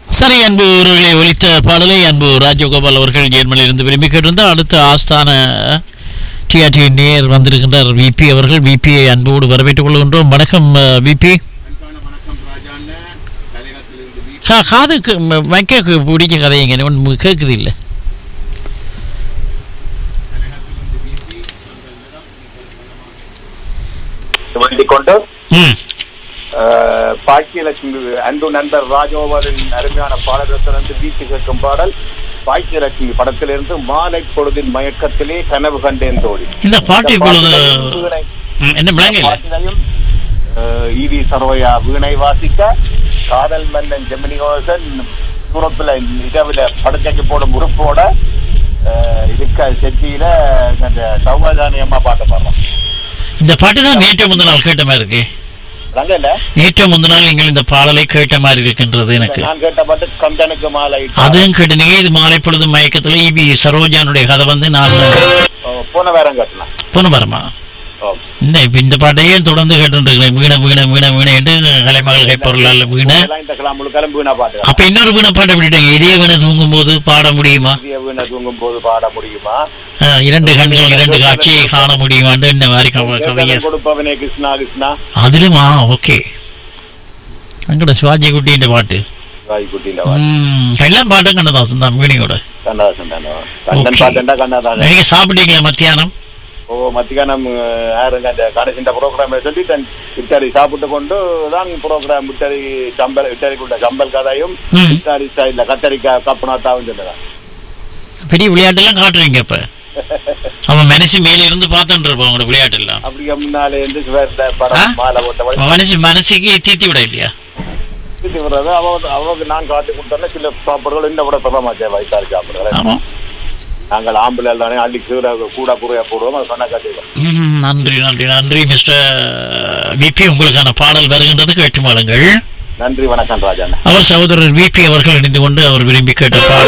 சரி அன்பு உறவுகளை ஒலித்த பாடலை அன்பு ராஜகோபால் அவர்கள் ஜெர்மனியிலிருந்து விரும்பி கேட்டிருந்தார் அடுத்த ஆஸ்தான டிஆர்டி நேர் வந்திருக்கின்றார் விபி அவர்கள் விபியை அன்போடு வரவேற்றுக் கொள்கின்றோம் வணக்கம் விபி அன்பான வணக்கம் ராஜாண்ண கலையகத்திலிருந்து வி கா காதுக்கு ம- வைக்க பிடிக்க கதைங்க ஒன்று கேட்குது இல்லை கலையகத்திலிருந்து விபி வேண்டிக் கொண்டு ம் அஹ், பாக்கியலட்சுமி அன்பு நண்பர் ராஜோவரின் அருமையான பாடலிருந்து வீட்டு கேட்கும் பாடல் பாக்கியலட்சுமி படத்திலிருந்து மாலை பொழுதின் மயக்கத்திலே கனவு கண்டேன் தோழி இந்த பாட்டு இப்பொழுது பாட்டிலையும் வீணை- ம், என்ன விளங்க இல்லை பாட்டிலையும் அஹ், ஈவி சரோயா வீணை வாசிக்க காதல் மன்னன் ஜெமினிகோசன் தூரத்துல இரவுல படுக்கைக்கு போடும் உறுப்போட அஹ், இருக்க செட்டியில அந்த சௌகாதானி அம்மா பாட்டு பாடுறோம் இந்த பாட்டு தான் நேற்று முந்த நாள் கேட்ட மாதிரி இருக்கு ரங்க இல்ல நேற்று முந்த நாள் நீங்கள் இந்த பாடலை கேட்ட மாதிரி இருக்கின்றது எனக்கு நான் கேட்ட பாட்டு கந்தனுக்கு மாலை அதுவும் கேட்டீங்க இது மாலை பொழுது மயக்கத்தில் இபி சரோஜானுடைய கதை வந்து நான் ஓ, போன வேறம் கட்டலாம் பொண்ணு வரமா ஓ. இந்த இப்ப இந்த பாட்டையே தொடர்ந்து கேட்டுருக்கேன் வீணை வீணை வீணை வீணை என்று கலைமகள் கைப்பொருளால் வீணை எல்லாம் இந்த கிளா முழுக்காலும் வீணா பாட்டு அப்ப இன்னொரு வீணை பாட்டை விட்டுட்டீங்க இதே வீணை தூங்கும் போது பாட முடியுமா புதிய வீணை தூங்கும் போது பாட முடியுமா ஆஹ், இரண்டு கண்கள் இரண்டு காட்சியை காண முடியுமான்னு இந்த மாதிரி கவ- கேட்டதன் கவிஞர் கொடுப்பவனே கிருஷ்ணா கிருஷ்ணா அதிலுமா ஓகே அங்கட சிவாஜி குட்டின்ற பாட்டு ராய்குட்டியில ம், எல்லாம் பாட்டும் கண்ணதாசன் தான் வீணையோட கண்ணதாசன் தானே கண்ணன் Okay. பாட்டுண்டா கண்ணதாசன் நீங்க சாப்பிட்டீங்களா மத்தியானம் ஓ மத்தியானம் அஹ், யாருங்க அந்த கடைசிண்ட ப்ரோக்ராம் சொல்லி தன் இட்டாரி சாப்பிட்டு கொண்டு தான் ப்ரோக்ராம் இட்டாரி சம்பல் இட்டாரிக்குள்ள சம்பல் கதையும் ம். இட்டாரி ஸ்டைல்ல கத்தரிக்காய் கப்பனாத்தாவும் சொல்லுறேன் பெரிய விளையாட்டுலாம் காட்டுறீங்க இப்ப அவன் மனசு மேல இருந்து பார்த்துட்டு இருப்பான் உங்களோட விளையாட்டு எல்லாம் அப்படியே முன்னாலே இருந்து சிவர்ல ஆ? படம் மாலை போட்ட வழி மனசு மனசுக்கு தீத்தி விட இல்லையா சுத்தி வர்றது அவ அவங்களுக்கு நான் காட்டி கொடுத்தோன்னா சில சாப்பிடுறது இன்னும் கூட பிரதமாச்சே வயிற்றாரு சாப்பிடுறது ஆமா நாங்கள் ஆம்பளை தானே அள்ளி கீழே கூட குறையா போடுவோம் அதை சொன்னா காட்டிடுவோம் ம், நன்றி நன்றி நன்றி மிஸ்டர் விபி உங்களுக்கான பாடல் வருகின்றது கேட்டு மாளுங்கள் நன்றி வணக்கம் ராஜாண்ணா அவர் சகோதரர் விபி அவர்கள் இணைந்து கொண்டு அவர் விரும்பி கேட்ட பாடல்